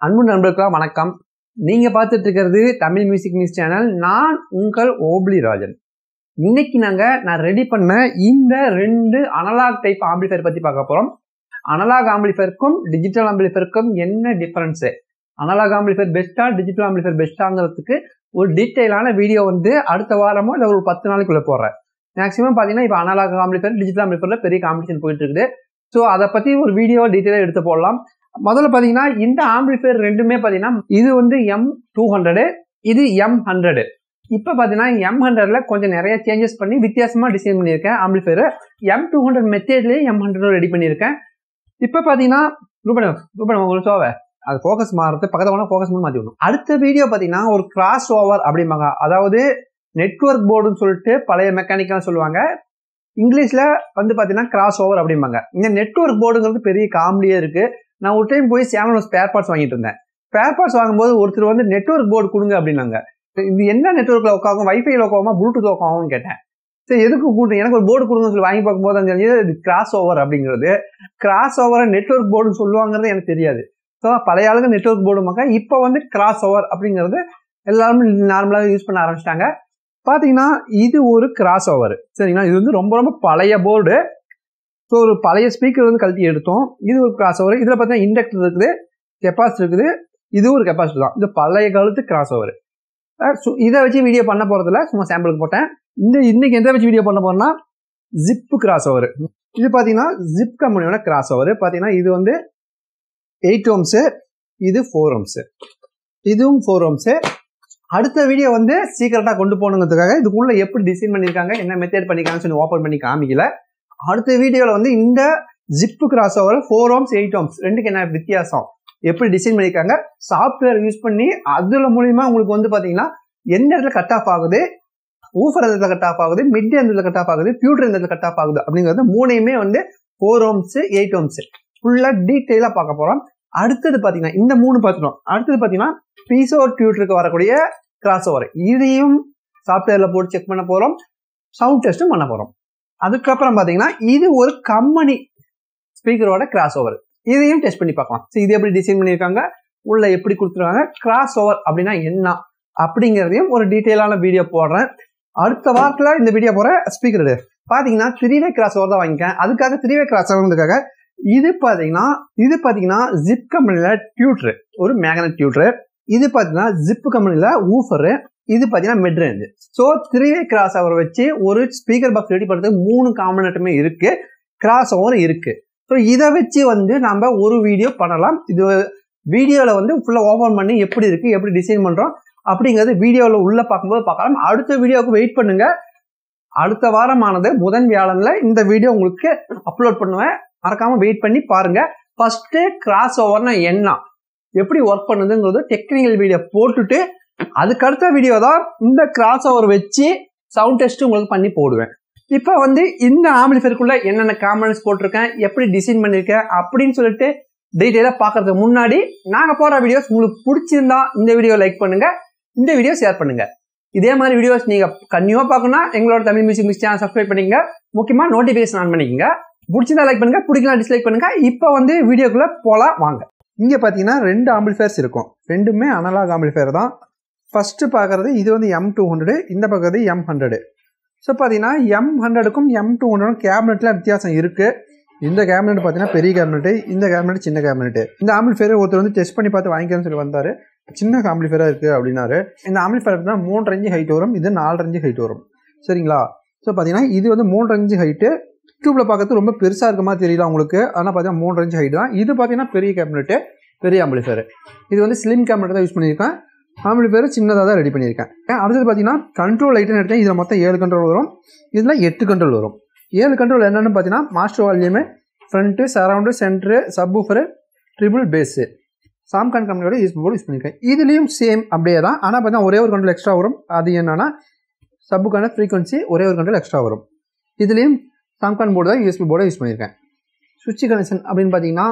அன்பு நண்பர்களுக்கு வணக்கம் நீங்க பார்த்துட்டு இருக்கிறது தமிழ் மியூசிக் நியூஸ் சேனல் நான் உங்கள் ஓப்ளி ராஜன் இன்னைக்கு நாங்க நான் ரெடி பண்ண இந்த ரெண்டு அனலாக் டைப் ஆம்பிளிஃபயர் பத்தி பார்க்க போறோம் அனலாக் ஆம்பிளிஃபயருக்கும் டிஜிட்டல் ஆம்பிளிஃபயருக்கும் என்ன டிஃபரன்ஸ் அனலாக் ஆம்பிளிஃபயர் பெஸ்டா டிஜிட்டல் ஆம்பிளிஃபயர் பெஸ்ட்டாங்கிறதுக்கு ஒரு டீட்டெயிலான வீடியோ வந்து அடுத்த வாரமோ இல்லை ஒரு பத்து நாளைக்குள்ள போடுறேன் மேக்ஸிமம் பார்த்தீங்கன்னா இப்போ அனலாக் ஆம்பிளிஃபயர் டிஜிட்டல் ஆம்பிளிஃபயர்ல பெரிய காம்படிஷன் போயிட்டு இருக்குது ஸோ அதை பத்தி ஒரு வீடியோ டீட்டெயிலாக எடுத்து போடலாம் முதல்ல பார்த்தீங்கன்னா இந்த ஆம்பிளிஃபயர் ரெண்டுமே பார்த்தீங்கன்னா இது வந்து எம் டூ ஹண்ட்ரடு இது எம் ஹண்ட்ரடு இப்போ பார்த்தீங்கன்னா எம் ஹண்ட்ரட்ல கொஞ்சம் நிறைய சேஞ்சஸ் பண்ணி வித்தியாசமா டிசைன் பண்ணியிருக்கேன் ஆம்பிளிஃபயர் எம் டூ ஹண்ட்ரட் மெத்தேட்லேயே எம் ஹண்ட்ரட் ரெடி பண்ணியிருக்கேன் இப்போ பார்த்தீங்கன்னா ரூபன் ரூபன் உங்களுக்கு சோவை அது ஃபோக்கஸ் மாறுறது பக்கத்தில் போனால் ஃபோக்கஸ் பண்ணி மாற்றி விடணும் அடுத்த வீடியோ பார்த்தீங்கன்னா ஒரு கிராஸ் ஓவர் அப்படிம்பாங்க அதாவது நெட்ஒர்க் போர்டுன்னு சொல்லிட்டு பழைய மெக்கானிக்கல் சொல்லுவாங்க இங்கிலீஷ்ல வந்து பார்த்தீங்கன்னா கிராஸ் ஓவர் அப்படிம்பாங்க இந்த நெட்ஒர்க் போர்டுங்கிறது பெரிய காமெடியே இருக்கு நான் ஒரு டைம் போய் சேமனோ ஸ்பேர் பார்ட்ஸ் வாங்கிட்டு இருந்தேன் ஸ்பேர் பார்ட்ஸ் வாங்கும்போது ஒருத்தர் வந்து நெட்ஒர்க் போர்டு கொடுங்க அப்படின்னாங்க இது என்ன நெட்ஒர்க்ல உட்காகும் வைஃபைல உட்காகுமா ப்ளூடூத் உட்காகும்னு கேட்டேன் சரி எதுக்கு கூட்டு எனக்கு ஒரு போர்டு கொடுங்கன்னு சொல்லி வாங்கி பார்க்கும்போது அந்த இது கிராஸ் ஓவர் அப்படிங்கிறது கிராஸ் ஓவரை நெட்ஒர்க் போர்டுன்னு சொல்லுவாங்கிறது எனக்கு தெரியாது ஸோ பழைய ஆளுங்க நெட்ஒர்க் போர்டுமாக்க இப்போ வந்து கிராஸ் ஓவர் அப்படிங்கிறது எல்லாருமே நார்மலாக யூஸ் பண்ண ஆரம்பிச்சிட்டாங்க பார்த்தீங்கன்னா இது ஒரு கிராஸ் ஓவர் சரிங்களா இது வந்து ரொம்ப ரொம்ப பழைய போர்டு ஸோ ஒரு பழைய ஸ்பீக்கர் வந்து கழட்டி எடுத்தோம் இது ஒரு கிராஸ் ஓவர் இதில் பார்த்தீங்கன்னா இண்டக்டர் இருக்குது கெப்பாசிட்டி இருக்குது இது ஒரு கெப்பாசிட்டி தான் இது பழைய காலத்து கிராஸ் ஓவர் இதை வச்சு வீடியோ பண்ண போகிறதுல சும்மா சாம்பிளுக்கு போட்டேன் இந்த இன்னைக்கு எதை வச்சு வீடியோ பண்ண போறோம்னா ஜிப் கிராஸ் ஓவர் இது பார்த்தீங்கன்னா ஜிப் கம்பெனியோட கிராஸ் ஓவர் பார்த்தீங்கன்னா இது வந்து எயிட் ஓம்ஸு இது ஃபோர் ஓம்ஸு இதுவும் ஃபோர் ஓம்ஸு அடுத்த வீடியோ வந்து சீக்கிரட்டாக கொண்டு போகணுங்கிறதுக்காக இதுக்குள்ள எப்படி டிசைன் பண்ணியிருக்காங்க என்ன மெத்தட் பண்ணிருக்காங்கன்னு சொல்லி ஓப்பன் பண்ணி காமிக்கல அடுத்த வீடியோவில் வந்து இந்த ஜிப்பு crossover four ohms eight ohms ரெண்டுக்கு என்ன வித்தியாசம் எப்படி டிசைன் பண்ணியிருக்காங்க சாஃப்ட்வேர் யூஸ் பண்ணி அதுல மூலியமா உங்களுக்கு வந்து பார்த்தீங்கன்னா எந்த இடத்துல கட் ஆஃப் ஆகுது ஊஃபர் எந்த கட் ஆஃப் ஆகுது மிட் எந்த கட் ஆஃப் ஆகுது பியூட்டர் எந்த கட் ஆஃப் ஆகுது அப்படிங்கிறது மூணையுமே வந்து ஃபோர் ஓம்ஸ் எயிட் ஓம்ஸ் ஃபுல்லாக டீட்டெயிலாக பார்க்க போகிறோம் அடுத்தது பார்த்தீங்கன்னா இந்த மூணு பார்த்துட்டோம் அடுத்தது பார்த்தீங்கன்னா பீசோ டியூட்டருக்கு வரக்கூடிய கிராஸ் ஓவர் இதையும் சாஃப்ட்வேர்ல போட்டு செக் பண்ண போகிறோம் சவுண்ட் டெஸ்ட்டும் பண்ண போகிறோம் அதுக்கப்புறம் பார்த்தீங்கன்னா இது ஒரு கம்பெனி ஸ்பீக்கரோட கிராஸ் ஓவர் இதையும் டெஸ்ட் பண்ணி பார்க்கலாம் ஸோ இது எப்படி டிசைன் பண்ணியிருக்காங்க உள்ள எப்படி கொடுத்துருக்காங்க கிராஸ் ஓவர் அப்படின்னா என்ன அப்படிங்கிறதையும் ஒரு டீட்டெயிலான வீடியோ போடுறேன் அடுத்த வாரத்தில் இந்த வீடியோ போகிற ஸ்பீக்கர் பார்த்தீங்கன்னா த்ரீ வே கிராஸ் ஓவர் தான் வாங்கிக்கேன் அதுக்காக த்ரீ வே கிராஸ் ஓவர்ன்றதுக்காக இது பார்த்தீங்கன்னா இது பார்த்தீங்கன்னா ஜிப் கம்பெனியில் டியூட்ரு ஒரு மேக்னட் டியூட்ரு இது பார்த்தீங்கன்னா ஜிப் கம்பெனியில் ஊஃபரு இது பார்த்தீங்கன்னா mid range so three way cross over வச்சு ஒரு ஸ்பீக்கர் பாக்ஸ் ரெடி பண்ணுறதுக்கு மூணு காம்பனட்டுமே இருக்கு கிராஸ் ஓவர் இருக்கு ஸோ இதை வச்சு வந்து நம்ம ஒரு வீடியோ பண்ணலாம் இது வீடியோவில் வந்து ஃபுல்லாக ஓப்பன் பண்ணி எப்படி இருக்கு எப்படி டிசைன் பண்ணுறோம் அப்படிங்கிறது வீடியோவில் உள்ள பார்க்கும்போது பார்க்கலாம் அடுத்த வீடியோவுக்கு வெயிட் பண்ணுங்க அடுத்த வாரமானது புதன் வியாழன்ல இந்த வீடியோ உங்களுக்கு அப்லோட் பண்ணுவேன் மறக்காம வெயிட் பண்ணி பாருங்க ஃபர்ஸ்ட் கிராஸ் ஓவர்னா என்ன எப்படி ஒர்க் பண்ணுதுங்கிறது டெக்னிக்கல் வீடியோ போட்டுட்டு அதுக்கு அடுத்த வீடியோ தான் இந்த கிராஸ் ஓவர் வச்சு சவுண்ட் டெஸ்ட் உங்களுக்கு பண்ணி போடுவேன் இப்போ வந்து இந்த ஆம்பிளிஃபயருக்குள்ள என்னென்ன காமெண்ட்ஸ் போட்டிருக்கேன் எப்படி டிசைன் பண்ணியிருக்கேன் அப்படின்னு சொல்லிட்டு டீட்டெயிலாக பார்க்கறதுக்கு முன்னாடி நாங்கள் போகிற வீடியோஸ் உங்களுக்கு பிடிச்சிருந்தா இந்த வீடியோ லைக் பண்ணுங்க இந்த வீடியோ ஷேர் பண்ணுங்க இதே மாதிரி வீடியோஸ் நீங்கள் கன்னியூவாக பார்க்கணும்னா எங்களோட Tamil music miss channel subscribe பண்ணிக்கங்க முக்கியமாக நோட்டிஃபிகேஷன் ஆன் பண்ணிக்கங்க பிடிச்சிருந்தா லைக் பண்ணுங்க பிடிக்கலாம் டிஸ்லைக் பண்ணுங்க இப்போ வந்து வீடியோக்குள்ள போகலாம் வாங்க இங்கே பார்த்தீங்கன்னா ரெண்டு ஆம்பிளிஃபயர்ஸ் இருக்கும் ரெண்டுமே அனலாக் ஆம்பிளிஃபயர் தான் ஃபர்ஸ்ட் பார்க்கறது இது வந்து எம் டூ ஹண்ட்ரடு இந்த பார்க்கறது எம் ஹண்ட்ரடு ஸோ பார்த்தீங்கன்னா எம் ஹண்ட்ரடுக்கும் எம் டூ ஹண்ட்ரடும் கேபினெட்டில் வித்தியாசம் இருக்குது இந்த கேபினெட் பார்த்தீங்கன்னா பெரிய கேபினெட்டு இந்த கேபினெட் சின்ன கேபினெட்டு இந்த ஆம்பிளிஃபயர் ஒருத்தர் வந்து டெஸ்ட் பண்ணி பார்த்து வாங்கிக்கிறேன்னு சொல்லி வந்தார் சின்ன ஆம்பிளிஃபயராக இருக்குது அப்படின்னாரு இந்த ஆம்பிளிஃபயர் தான் மூணு ரஞ்சு ஹைட் வரும் இது நாலு ரஞ்சு ஹைட் வரும் சரிங்களா ஸோ பார்த்தீங்கன்னா இது வந்து மூணு ரஞ்சு ஹைட்டு யூடியூப்பில் பார்க்கறது ரொம்ப பெருசாக இருக்க மாதிரி தெரியல உங்களுக்கு ஆனால் பார்த்தீங்கன்னா மூணு ரஞ்சு ஹைட் தான் இது பார்த்தீங்கன்னா பெரிய கேபினெட்டு பெரிய ஆம்பிளிஃபயர் இது வந்து ஸ்லிம் கேபினெட் தான் யூஸ் பண்ணியிருக்கேன் ஆம்பிளிஃபயர் சின்னதாக தான் ரெடி பண்ணியிருக்கேன் அடுத்தது பார்த்தீங்கன்னா கண்ட்ரோல் லைட்டுன்னு எடுத்தேன் இதில் மொத்தம் ஏழு கண்ட்ரோல் வரும் இதில் எட்டு கண்ட்ரோல் வரும் ஏழு கண்ட்ரோல் என்னென்னு பார்த்தீங்கன்னா master volume front surround centre subwoofer treble bass சாம்கான் கம்பெனியோட யூஸ் போர்டு யூஸ் பண்ணியிருக்கேன் இதுலேயும் சேம் அப்படியே தான் ஆனால் பார்த்தீங்கன்னா ஒரே ஒரு கண்ட்ரோல் எக்ஸ்ட்ரா வரும் அது என்னன்னா சப்புக்கான ஃப்ரீக்வன்சி ஒரே ஒரு கண்ட்ரோல் எக்ஸ்ட்ரா வரும் இதுலேயும் சாம்கான் போர்டு தான் யூஎஸ்பி போர்டை யூஸ் பண்ணியிருக்கேன் சுவிட்ச் கனெக்ஷன் அப்படின்னு பார்த்தீங்கன்னா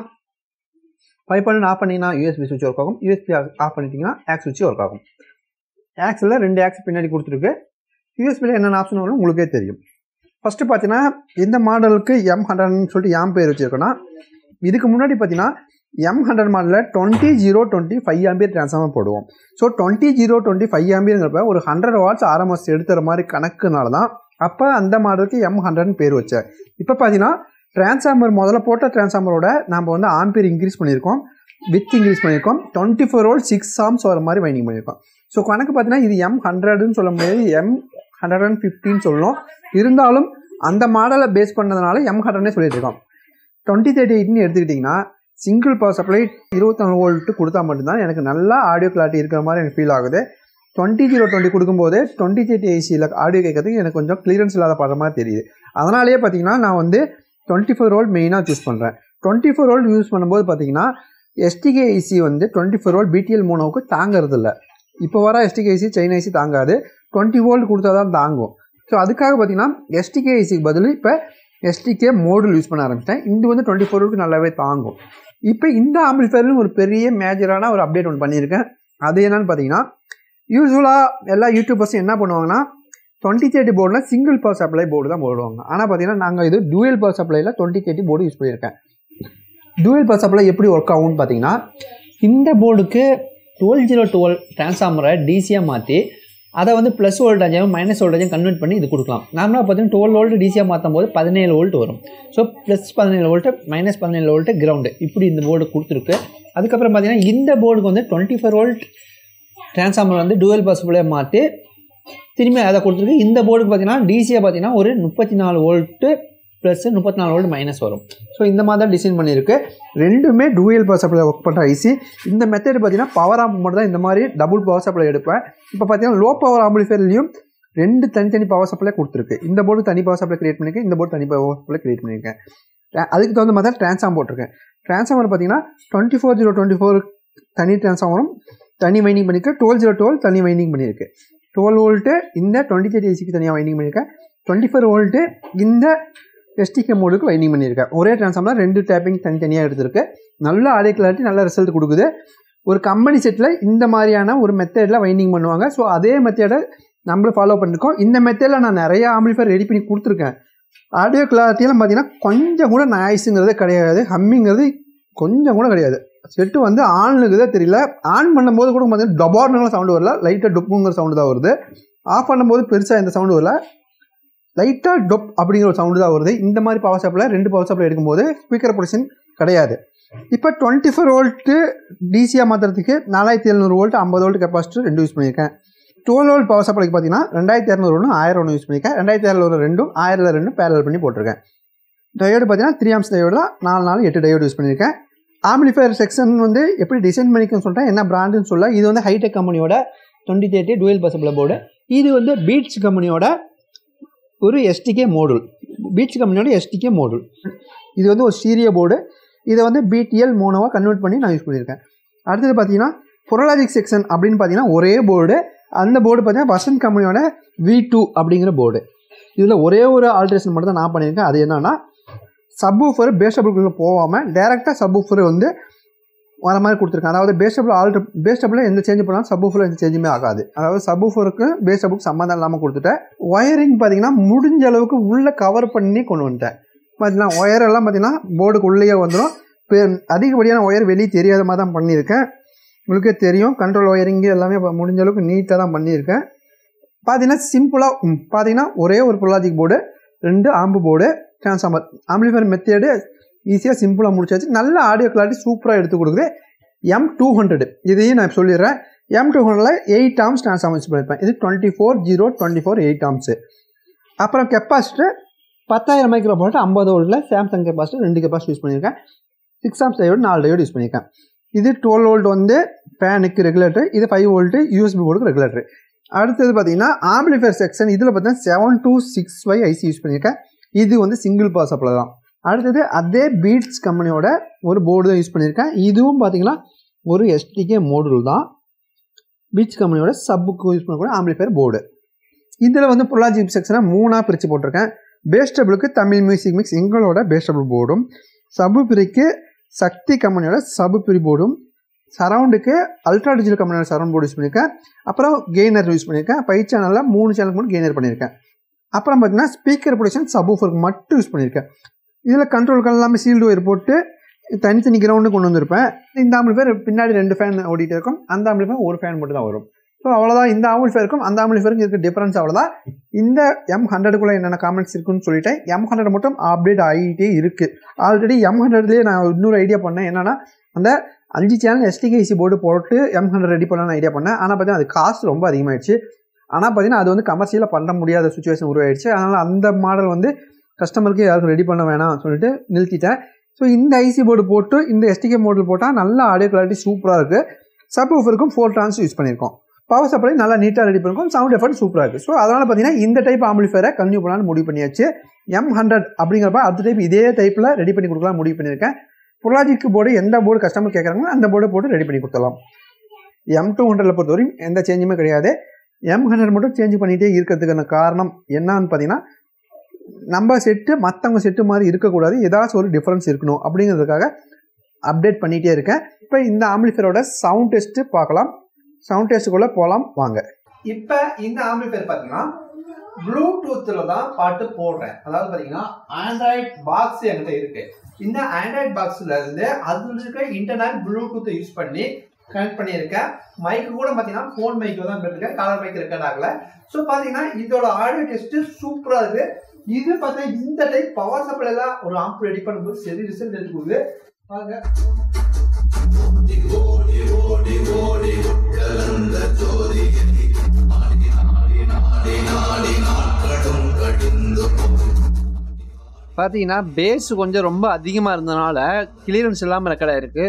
ஃபைவ் பண்ணி ஆஃப் பண்ணிங்கன்னா யூஎஸ்பி சுவிட்ச் ஒர்க் ஆகும் யூஎஸ்பி ஆஃப் பண்ணிட்டீங்கன்னா ஆக்ஸ் சுவிட்ச் ஒர்க் ஆகும் ஆக்ஸில் ரெண்டு ஆக்ஸ் பின்னாடி கொடுத்துருக்கு யூஎஸ்பியில் என்னென்ன ஆப்ஷன் வரும் உங்களுக்கே தெரியும் ஃபஸ்ட்டு பார்த்தீங்கன்னா இந்த மாடலுக்கு எம் ஹண்ட்ரட்னு சொல்லிட்டு எம் பேர் வச்சுருக்கோன்னா இதுக்கு முன்னாடி பார்த்தீங்கன்னா எம் ஹண்ட்ரட் மாடலில் twenty zero twenty five ampere transformer போடுவோம் so twenty zero twenty five ஆம்பியருங்கிறப்ப ஒரு ஹண்ட்ரட் வாட்ஸ் ஆர்எம்எஸ் எடுத்துற மாதிரி கணக்குனால தான் அப்போ அந்த மாடலுக்கு எம் ஹண்ட்ரட்னு பேர் வச்சேன் இப்போ பார்த்தீங்கன்னா ட்ரான்ஸ்ஃபார்மர் முதல்ல போட்ட ட்ரான்ஸ்ஃபார்மரோட நம்ம வந்து ஆம்பியர் இன்க்ரீஸ் பண்ணியிருக்கோம் வித் இன்க்ரீஸ் பண்ணியிருக்கோம் twenty four volt six amps வர மாதிரி வைண்டிங் பண்ணியிருக்கோம் ஸோ கணக்கு பார்த்தீங்கன்னா இது எம் ஹண்ட்ரட்னு சொல்ல முடியாது எம் ஹண்ட்ரட் அண்ட் ஃபிஃப்டின்னு சொல்லணும் இருந்தாலும் அந்த மாடலை பேஸ் பண்ணதுனால எம் ஹண்ட்ரட்னே சொல்லிட்டு இருக்கோம் டுவெண்ட்டி தேர்ட்டி எயிட்னு எடுத்துக்கிட்டிங்கன்னா சிங்கிள் பவர் சப்ளை இருபத்தொன்று வோல்ட்டு கொடுத்தா மட்டும்தான் எனக்கு நல்லா ஆடியோ கிளாரிட்டி இருக்கிற மாதிரி எனக்கு ஃபீல் ஆகுது டுவெண்ட்டி ஜீரோ டுவெண்ட்டி கொடுக்கும்போது டுவெண்ட்டி தேர்ட்டி ஏசியில் ஆடியோ கேட்கறதுக்கு எனக்கு கொஞ்சம் கிளியரன்ஸ் இல்லாத படுற மாதிரி தெரியுது அதனாலேயே பார்த்தீங்கன்னா நான் வந்து டுவெண்ட்டி ஃபோர் வோல்ட் மெயினாக சூஸ் பண்ணுறேன் டுவெண்ட்டி ஃபோர் வோல்ட் யூஸ் பண்ணும்போது பார்த்தீங்கன்னா எஸ்டிகே ஏசி வந்து டுவெண்ட்டி ஃபோர் வோல்ட் பிடிஎல் மோனோவுக்கு தாங்கிறது இல்லை இப்போ வர எஸ்டிகே ஏசி சைனா ஏசி தாங்காது டுவெண்ட்டி வோல்ட் கொடுத்தா தான் தாங்கும் ஸோ அதுக்காக பார்த்தீங்கன்னா எஸ்டிகே ஏசிக்கு பதில் இப்போ எஸ்டிகே மோடில் யூஸ் பண்ண ஆரம்பிச்சிட்டேன் இது வந்து டுவெண்ட்டி ஃபோர் வோல்ட் நல்லாவே தாங்கும் இப்போ இந்த ஆம்பிளிஃபயர்னு ஒரு பெரிய மேஜரான ஒரு அப்டேட் ஒன்று பண்ணியிருக்கேன் அது என்னன்னு பார்த்தீங்கன்னா யூஸ்வலாக எல்லா யூடியூபர்ஸும் என்ன பண்ணுவாங்கன்னா டுவெண்ட்டி தேர்ட்டி போர்டில் சிங்கிள் பவர் சப்ளை போர்டு தான் போடுவாங்க ஆனால் பார்த்தீங்கன்னா நாங்கள் இது டூயல் பவர் சப்ளையில் டுவெண்ட்டி தேர்ட்டி போர்டு யூஸ் பண்ணியிருக்கேன் டூயல் பவர் சப்ளை எப்படி ஒர்க் ஆகும்னு பார்த்தீங்கன்னா இந்த போர்டுக்கு டுவெல் ஜீரோ டுவெல் டிரான்ஸ்ஃபார்மரை டிசியாக மாற்றி அதை வந்து ப்ளஸ் வோல்டேஜையும் மைனஸ் வோல்டேஜையும் கன்வெர்ட் பண்ணி இது கொடுக்கலாம் நார்மலாக பார்த்தீங்கன்னா டுவெல் வோல்ட் டிசியாக மாற்றும் போது பதினேழு வோல்ட் வரும் ஸோ ப்ளஸ் பதினேழு வோல்ட்டு மைனஸ் பதினேழு வோல்ட்டு கிரவுண்டு இப்படி இந்த போர்டு கொடுத்துருக்கு அதுக்கப்புறம் பார்த்தீங்கன்னா இந்த போர்டுக்கு வந்து டுவெண்ட்டி ஃபோர் வோல்ட் டிரான்ஸ்ஃபார்மர் வந்து டூவல் பஸ்பிளே மாற்றி திரும்பி அதை கொடுத்துருக்கு இந்த போர்டுக்கு பார்த்தீங்கன்னா டிசியை பார்த்தீங்கன்னா ஒரு முப்பத்தி நாலு வோல்ட்டு ப்ளஸ் முப்பத்தி நாலு வோல்ட் மைனஸ் வரும் ஸோ இந்த மாதிரி தான் டிசைன் பண்ணியிருக்கு ரெண்டுமே டூயல் பவர் சப்ளை ஒர்க் பண்ணுற ஐசி இந்த மெத்தட் பார்த்தீங்கன்னா பவர் ஆம்ப் மட்டும் தான் இந்த மாதிரி டபுள் பவர் சப்ளை எடுப்பேன் இப்போ பார்த்தீங்கன்னா லோ பவர் ஆம்பிளிஃபயர்லையும் ரெண்டு தனித்தனி பவர் சப்ளை கொடுத்துருக்கு இந்த போர்டு தனி பவர் சப்ளை கிரியேட் பண்ணியிருக்கேன் இந்த போர்டு தனி பவர் சப்ளை கிரியேட் பண்ணியிருக்கேன் அஹ் அதுக்கு தகுந்த மாதிரி தான் ட்ரான்ஸ்ஃபார்ம் போட்டிருக்கேன் ட்ரான்ஸ்ஃபார்மர் பார்த்தீங்கன்னா twenty four zero twenty four தனி ட்ரான்ஸ்ஃபார்மரும் தனி வைண்டிங் பண்ணியிருக்கு டுவெல் ஜீரோ டுவெல் தனி வைண்டிங் பண்ணியிருக்கு டுவெல் வோல்ட்டு இந்த டுவெண்ட்டி தேர்ட்டி ஏசிக்கு தனியாக வைண்டிங் பண்ணியிருக்கேன் டுவெண்ட்டி ஃபோர் வோல்ட்டு இந்த எஸ்டிகே மோடுக்கு வைண்டிங் பண்ணியிருக்கேன் ஒரே ட்ரான்ஸ்ஃபார்மர் ரெண்டு டேப்பிங் தனித்தனியாக எடுத்திருக்கு நல்ல ஆடியோ கிளாரிட்டி நல்ல ரிசல்ட் கொடுக்குது ஒரு கம்பெனி செட்டில் இந்த மாதிரியான ஒரு மெத்தடில் வைண்டிங் பண்ணுவாங்க ஸோ அதே மெத்தடை நம்மளும் ஃபாலோ பண்ணிருக்கோம் இந்த மெத்தடில் நான் நிறைய ஆம்பிளிஃபயர் ரெடி பண்ணி கொடுத்துருக்கேன் ஆடியோ கிளாரிட்டியெல்லாம் பார்த்தீங்கன்னா கொஞ்சம் கூட நாய்ஸுங்கிறதே கிடையாது ஹம்மிங்கிறது கொஞ்சம் கூட கிடையாது செட்டு வந்து ஆன்லுக்குதே தெரியல ஆன் பண்ணும்போது கூட பார்த்தீங்கன்னா டபார்னுங்கிற சவுண்டு வரல லைட்டாக டொப்புங்கிற சவுண்டு தான் வருது ஆஃப் பண்ணும்போது பெருசாக எந்த சவுண்டு வரல லைட்டாக டொப் அப்படிங்கிற ஒரு சவுண்டு தான் வருது இந்த மாதிரி பவர் சப்ளை ரெண்டு பவர் சப்ளை எடுக்கும்போது ஸ்பீக்கர் ப்ரொடக்ஷன் கிடையாது இப்போ டுவெண்ட்டி ஃபோர் வோல்ட்டு டிசியாக மாற்றுறதுக்கு நாலாயிரத்தி எழுநூறு வோல்ட் ஐம்பது வோல்ட் கெப்பாசிட்டர் ரெண்டு யூஸ் பண்ணியிருக்கேன் டுவெல் வோல்ட் பவர் சப்ளைக்கு பார்த்தீங்கன்னா ரெண்டாயிரத்தி இரநூறு ஒன்று ஆயிரம் ஒன்று யூஸ் பண்ணியிருக்கேன் ரெண்டாயிரத்தி இரநூறு ரெண்டும் ஆயிரத்தில் ரெண்டும் பேரல் பண்ணி போட்டிருக்கேன் டயோடு பார்த்தீங்கன்னா த்ரீ ஆம்ஸ் டயோடு தான் நாலு நாலு எட்டு டயோடு யூஸ் பண்ணியிருக்கேன் ஆம்பிளிஃபயர் செக்ஷன் வந்து எப்படி டிசைன் பண்ணிக்கணும்னு சொல்லிட்டேன் என்ன பிராண்டுன்னு சொல்ல இது வந்து ஹைடெக் கம்பெனியோட டுவெண்ட்டி தேர்ட்டி டுவெல் பசபிள் போர்டு இது வந்து பீட்ஸ் கம்பெனியோட ஒரு எஸ்டிகே மோடுல் பீட்ஸ் கம்பெனியோட எஸ்டிகே மோடுல் இது வந்து ஒரு சீரிய போர்டு இதை வந்து பிடிஎல் மோனோவாக கன்வெர்ட் பண்ணி நான் யூஸ் பண்ணியிருக்கேன் அடுத்தது பார்த்தீங்கன்னா பொரலாஜிக் செக்ஷன் அப்படின்னு பார்த்தீங்கன்னா ஒரே போர்டு அந்த போர்டு பார்த்தீங்கன்னா வசந்த் கம்பெனியோட வி டூ அப்படிங்கிற போர்டு இதில் ஒரே ஒரு ஆல்ட்ரேஷன் மட்டும் தான் நான் பண்ணியிருக்கேன் அது என்னன்னா சப்வூஃபர் பேஸ்டபுளுக்குள்ளே போகாமல் டேரெக்டாக சப்வூஃபர் வந்து வர மாதிரி கொடுத்துருக்கேன் அதாவது பேஸ்டபுள் ஆல்ட்ரு பேஸ்டபுளில் எந்த சேஞ்ச் பண்ணாலும் சப்வூஃபரில் எந்த சேஞ்சுமே ஆகாது அதாவது சப்வூஃபருக்கு பேஸ்டபுக்கு சம்மந்தம் இல்லாமல் கொடுத்துட்டேன் ஒயரிங் பார்த்தீங்கன்னா முடிஞ்ச அளவுக்கு உள்ளே கவர் பண்ணி கொண்டு வந்துட்டேன் பார்த்தீங்கன்னா ஒயர் எல்லாம் பார்த்தீங்கன்னா போர்டுக்கு உள்ளேயே வந்துடும் இப்போ அதிகப்படியான ஒயர் வெளியே தெரியாத மாதிரி தான் பண்ணியிருக்கேன் உங்களுக்கே தெரியும் கண்ட்ரோல் ஒயரிங்கு எல்லாமே இப்ப முடிஞ்ச அளவுக்கு நீட்டாக தான் பண்ணியிருக்கேன் பார்த்தீங்கன்னா சிம்பிளாக பார்த்தீங்கன்னா ஒரே ஒரு பொலாஜிக் போர்டு ரெண்டு amp board transformer amplifier method ஈஸியாக சிம்பிளாக முடிச்சாச்சு நல்ல ஆடியோ கிளாரிட்டி சூப்பராக எடுத்து கொடுக்குது எம் டூ ஹண்ட்ரட் இதையும் நான் சொல்லிடுறேன் எம் டூ ஹண்ட்ரடில் எயிட் ஆம்ஸ் ட்ரான்ஸ்ஃபார்மர் யூஸ் பண்ணியிருப்பேன் இது twenty four zero twenty four eight amps அப்புறம் கெப்பாசிட்டர் பத்தாயிரம் மைக்ரோ போட்டு ஐம்பது வோல்ட்டில் சாம்சங் கெப்பாசிட்டர் ரெண்டு கெப்பாசிட்டி யூஸ் பண்ணியிருக்கேன் சிக்ஸ் ஆம்ஸ் டயோடு நாலு டயோடு யூஸ் பண்ணியிருக்கேன் இது டுவெல் வோல்ட் வந்து ஃபேனுக்கு ரெகுலேட்டர் இது ஃபைவ் வோல்ட்டு யூஎஸ்பி போர்டுக்கு ரெகுலேட்டர் அடுத்தது பார்த்தீங்கன்னா ஆம்பிளிஃபயர் செக்ஷன் இதில் பார்த்தீங்கன்னா seven two six five IC use பண்ணியிருக்கேன் இது வந்து சிங்கிள் பாஸ் சப்ளை தான் அடுத்தது அதே பீட்ஸ் கம்பெனியோட ஒரு போர்டு தான் யூஸ் பண்ணியிருக்கேன் இதுவும் பார்த்தீங்கன்னா ஒரு எஸ்டிகே மோடுல் தான் பீட்ஸ் கம்பெனியோட சப்புக்கு யூஸ் பண்ணக்கூடிய ஆம்பிளிஃபயர் போர்டு இதில் வந்து பொருளாஜி செக்ஷனை மூணாக பிரித்து போட்டிருக்கேன் பேஸ்டபிளுக்கு தமிழ் மியூசிக் மிக்ஸ் எங்களோட பேஸ்டபிள் போர்டும் சபு பிரிக்கு சக்தி கம்பெனியோட சபு பிரி போர்டும் சரவுண்டுக்கு அல்ட்ரா டிஜிட்டல் கம்பெனியோட சரவுண்ட் போர்டு யூஸ் பண்ணியிருக்கேன் அப்புறம் கெய்னர் யூஸ் பண்ணியிருக்கேன் பை சேனலில் மூணு சேனலுக்கு மட்டும் கெய்னர் பண்ணியிருக்கேன் அப்புறம் பார்த்தீங்கன்னா ஸ்பீக்கர் ப்ரொடக்ஷன் சபூஃபருக்கு மட்டும் யூஸ் பண்ணியிருக்கேன் இதில் கண்ட்ரோல்கள் எல்லாமே சீல்டு ஒயர் போட்டு தனித்தனி கிரவுண்டு கொண்டு வந்திருப்பேன் இந்த ஆம்பிளிஃபையர் பின்னாடி ரெண்டு ஃபேன் ஓடிட்டு இருக்கும் அந்த ஆம்பிளிஃபையர் ஒரு ஃபேன் மட்டும் தான் வரும் ஸோ அவ்வளோதான் இந்த ஆம்பிளிஃபையருக்கும் அந்த ஆம்பிளிஃபையருக்கும் இருக்க டிஃபரன்ஸ் அவ்வளோதான் இந்த எம் ஹண்ட்ரடுக்குள்ளே என்னென்ன காமெண்ட்ஸ் இருக்குன்னு சொல்லிட்டேன் எம் ஹண்ட்ரட் மட்டும் அப்டேட் ஆகிட்டே இருக்குது ஆல்ரெடி எம் ஹண்ட்ரட்லேயே நான் இன்னொரு ஐடியா பண்ணேன் என்னன்னா அந்த அஞ்சு சேனல் எஸ்டிகேசி போர்டு போட்டு எம் ஹண்ட்ரட் ரெடி பண்ணலாம்னு ஐடியா பண்ணேன் ஆனால் பார்த்தீங்கன்னா அது காஸ்ட் ரொம்ப அதிகமாகிடுச்சு ஆனால் பார்த்தீங்கன்னா அது வந்து கமர்ஷியலாக பண்ண முடியாத சுச்சுவேஷன் உருவாயிடுச்சு அதனால் அந்த மாடல் வந்து கஸ்டமருக்கு யாருக்கும் ரெடி பண்ண வேணாம் சொல்லிட்டு நிறுத்திட்டேன் ஸோ இந்த ஐசி போர்டு போட்டு இந்த எஸ்டிகே மாடல் போட்டால் நல்ல ஆடியோ குவாலிட்டி சூப்பராக இருக்குது சப் ஊஃபருக்கும் ஃபோர் ட்ரான்ஸ் யூஸ் பண்ணியிருக்கோம் பவர் சப்ளை நல்லா நீட்டாக ரெடி பண்ணிருக்கோம் சவுண்ட் எஃபெக்ட் சூப்பராக இருக்குது ஸோ அதனால் பார்த்தீங்கன்னா இந்த டைப் ஆம்பிளிஃபயரை கன்யூ பண்ணலாம்னு முடிவு பண்ணியாச்சு எம் ஹண்ட்ரட் அப்படிங்கிறப்ப அடுத்த டைப் இதே டைப்பில் ரெடி பண்ணி கொடுக்கலாம் முடிவு பண்ணியிருக்கேன் ப்ரொலாஜிக் போர்டு எந்த போர்டு கஸ்டமர் கேட்குறாங்களோ அந்த போர்டை போட்டு ரெடி பண்ணி கொடுத்துடலாம் எம் டூ ஹண்ட்ரட்ல பொறுத்தவரையும் எந்த சேஞ்சுமே கிடையாது எம் ஹண்ட்ரட் மட்டும் சேஞ்ச் பண்ணிகிட்டே இருக்கிறதுக்கான காரணம் என்னன்னு பார்த்தீங்கன்னா நம்ம செட்டு மற்றவங்க செட்டு மாதிரி இருக்கக்கூடாது ஏதாச்சும் ஒரு டிஃப்ரென்ஸ் இருக்கணும் அப்படிங்கிறதுக்காக அப்டேட் பண்ணிகிட்டே இருக்கேன் இப்போ இந்த ஆம்பிளிஃபயரோட சவுண்ட் டெஸ்ட்டு பார்க்கலாம் சவுண்ட் டெஸ்ட்டுக்குள்ளே போகலாம் வாங்க இப்போ இந்த ஆம்பிளிஃபயர் பார்த்தீங்கன்னா ப்ளூடூத்தில் தான் பாட்டு போடுறேன் அதாவது பார்த்தீங்கன்னா ஆண்ட்ராய்ட் பாக்ஸ் என்கிட்ட இருக்கு இந்த ஆண்ட்ராய்ட் பாக்ஸ்ல இருந்து அதுல இருக்க இன்டர்நெட் ப்ளூடூத்தை யூஸ் பண்ணி கனெக்ட் பண்ணியிருக்கேன் மைக்கு கூட பார்த்தீங்கன்னா ஃபோன் மைக்கில் தான் இருக்கேன் கலர் மைக் ரெக்கார்ட் ஆகல ஸோ பார்த்தீங்கன்னா இதோட ஆடியோ டெஸ்ட் சூப்பராக இருக்கு இது பார்த்தீங்கன்னா இந்த டைப் பவர் சப்ளைல ஒரு ஆம்ப் ரெடி பண்ணும்போது சரி ரிசல்ட் எடுத்து கொடுக்குது பாருங்க பார்த்தீங்கன்னா பேஸ் கொஞ்சம் ரொம்ப அதிகமாக இருந்தனால கிளியரன்ஸ் இல்லாமல் ரெக்கார்ட் ஆயிருக்கு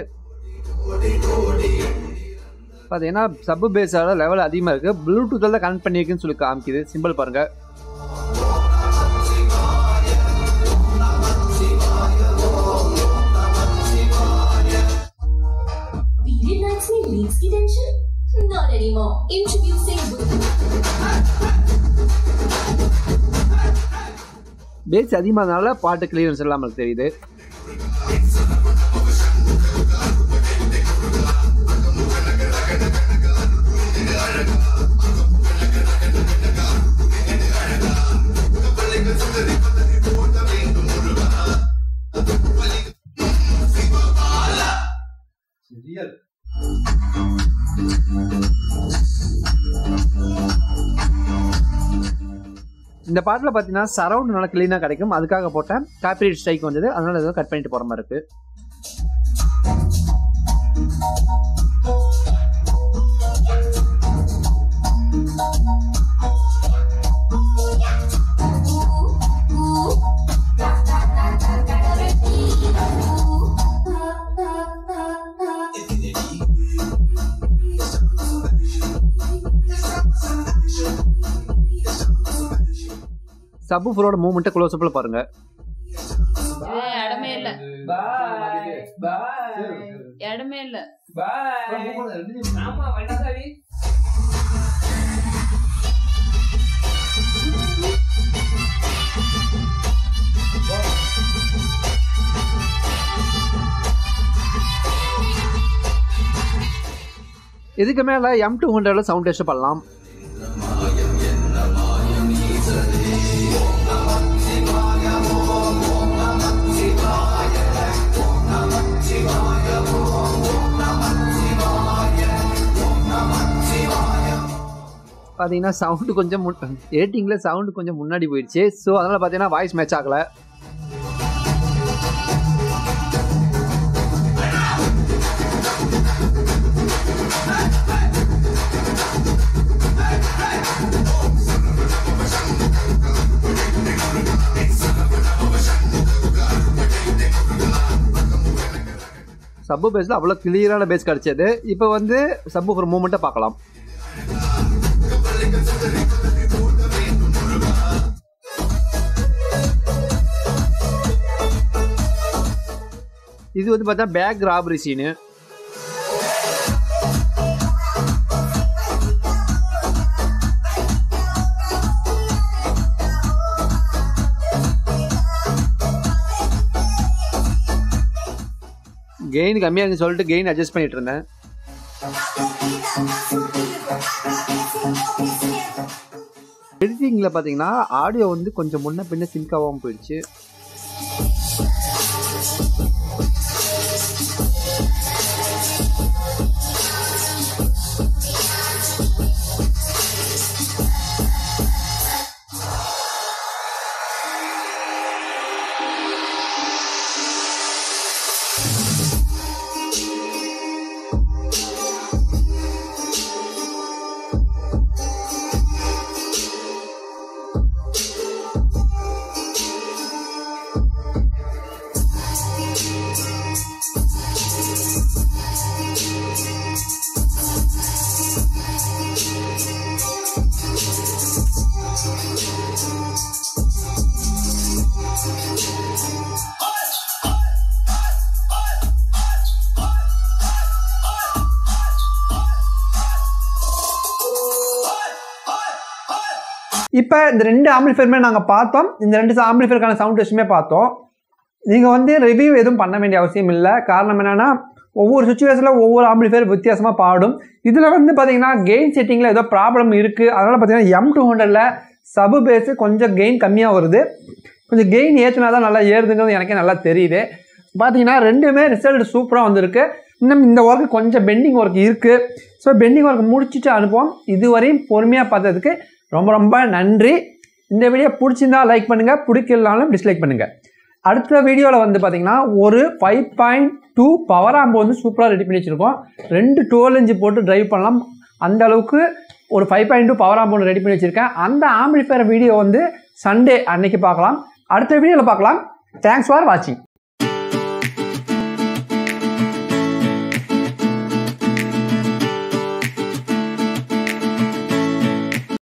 பார்த்தீங்கன்னா சப்பு பேஸோட லெவல் அதிகமாக இருக்குது ப்ளூடூத்தில் தான் கனெக்ட் பண்ணியிருக்குன்னு சொல்லி காமிக்குது சிம்பிள் பாருங்கள் Period nights में leaves की tension? Not anymore. Introducing bass அதிகமாகனால பாட்டு கிளியரன்ஸ் இல்லாமல் தெரியுது இந்த பாட்டில் பார்த்தீங்கன்னா சரவுண்ட் நல்லா க்ளீனாக கிடைக்கும் அதுக்காக போட்டேன் காப்பிரைட் ஸ்ட்ரைக் வந்தது அதனால ஏதோ கட் பண்ணிட்டு போகிற மாதிரி இருக்கு சப்பு ஃபுல்லோட மூமெண்ட்டை க்ளோஸ் அப்பில் பாருங்க ஏய், இடமே இல்ல பாய் பாய் இடமே இல்ல பாய் ஆமா வண்டசாவி இதுக்கு மேலே எம் டூ ஹண்ட்ரட்ல சவுண்ட் டெஸ்ட் பண்ணலாம் பார்த்தீங்கன்னா சவுண்டு கொஞ்சம் ரேட்டிங்கில் சவுண்டு கொஞ்சம் முன்னாடி போயிடுச்சு ஸோ அதனால் பார்த்தீங்கன்னா வாய்ஸ் மேட்ச் ஆகலை சப்பு பேஸில் அவ்வளோ கிளியரான பேஸ் கிடச்சது இப்போ வந்து சப்பு ஒரு மூமெண்ட்டை பார்க்கலாம் இது வந்து பார்த்தா பேக் ராபரி சீனு கெயின் கம்மியாக இருக்குன்னு சொல்லிட்டு கெயின் அட்ஜஸ்ட் பண்ணிட்டு இருந்தேன் எடிட்டிங்கில் பார்த்தீங்கன்னா ஆடியோ வந்து கொஞ்சம் முன்ன பின்ன சிங்க் ஆகாமல் போயிடுச்சு இப்போ இந்த ரெண்டு ஆம்பிளிஃபயருமே நாங்கள் பார்த்தோம் இந்த ரெண்டு ஆம்பிளிஃபயருக்கான சவுண்ட் டெஸ்ட்டுமே பார்த்தோம் நீங்கள் வந்து ரிவ்யூ எதுவும் பண்ண வேண்டிய அவசியம் இல்லை காரணம் என்னென்னா ஒவ்வொரு சுச்சுவேஷனில் ஒவ்வொரு ஆம்பிளிஃபயர் வித்தியாசமாக பாடும் இதில் வந்து பார்த்தீங்கன்னா கெயின் செட்டிங்கில் ஏதோ ப்ராப்ளம் இருக்குது அதனால் பார்த்தீங்கன்னா எம் டூ ஹண்ட்ரடில் சபு பேஸு கொஞ்சம் கெயின் கம்மியாக வருது கொஞ்சம் கெயின் ஏற்றினா தான் நல்லா ஏறுதுங்கிறது எனக்கே நல்லா தெரியுது பார்த்தீங்கன்னா ரெண்டுமே ரிசல்ட் சூப்பராக வந்திருக்கு இன்னும் இந்த ஒர்க்கு கொஞ்சம் பெண்டிங் ஒர்க் இருக்குது ஸோ பெண்டிங் ஒர்க் முடிச்சுட்டு அனுப்புவோம் இதுவரையும் பொறுமையாக பார்த்ததுக்கு ரொம்ப ரொம்ப நன்றி இந்த வீடியோ பிடிச்சிருந்தா லைக் பண்ணுங்கள் பிடிக்கலனாலும் டிஸ்லைக் பண்ணுங்கள் அடுத்த வீடியோவில் வந்து பார்த்தீங்கன்னா ஒரு five point two power amp வந்து சூப்பராக ரெடி பண்ணி வச்சுருக்கோம் ரெண்டு டுவெல் இன்ச்சு போட்டு டிரைவ் பண்ணலாம் அந்த அளவுக்கு ஒரு five point two power amp ஒன்று ரெடி பண்ணி வச்சுருக்கேன் அந்த ஆம்பிளிஃபயர் வீடியோ வந்து சண்டே அன்னைக்கு பார்க்கலாம் அடுத்த வீடியோவில் பார்க்கலாம் தேங்க்ஸ் ஃபார் வாட்சிங்